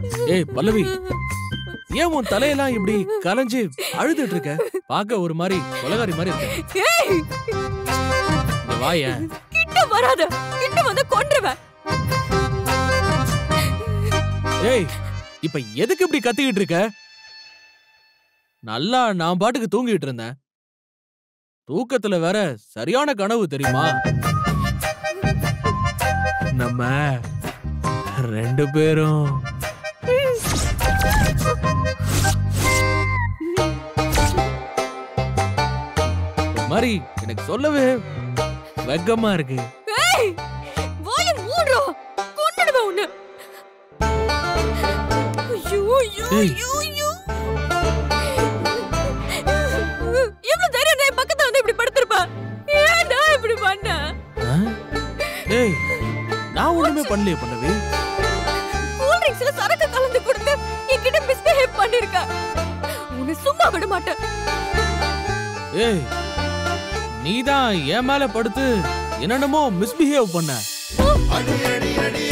ஏய் பல்லவி ஏன் உன் தலையெல்லாம் இப்படி கலைஞ்சு அழுதுட்டு இருக்க பார்க்க ஒரு மாதிரி கொலகாரி மாதிரி இருக்க ஏய் இங்க வாயேன் கிட்ட வராத கிட்ட வந்து கொன்றுவேன் ஏய் இப்ப எதுக்கு இப்படி கத்திக்கிட்டு இருக்க நல்லா நான் பாட்டுக்கு தூங்கிட்டு இருந்தேன் தூக்கத்துல வேற சரியான கனவு தெரியுமா நம்ம ரெண்டு பேரும் ஒரு மாதிரி எனக்கு சொல்லவே வெக்கமா இருக்கு ஏய் வாய மூடுறா கொன்னுடுவேன் உன்னை ஐயோ ஐயோ ஏய். ஐயோ ஐயோ எவ்வளவு தைரியம் தான் என் பக்கத்துல வந்து இப்படி படுத்திருப்ப ஏன்டா இப்படி பண்ண ஆ? ஏய் நான் ஒண்ணுமே பண்ணலையே பண்ணவே கூல் ட்ரிங்க்ஸ்ல சரக்கு கலந்து கொடுத்து என்கிட்ட மிஸ்பிஹேவ் பண்ணிருக்க உன்னை சும்மா விட மாட்டேன் ஏய் நீதான் என் மேல படுத்து என்னென்னமோ மிஸ்பிஹேவ் பண்ண அடி அடி அடி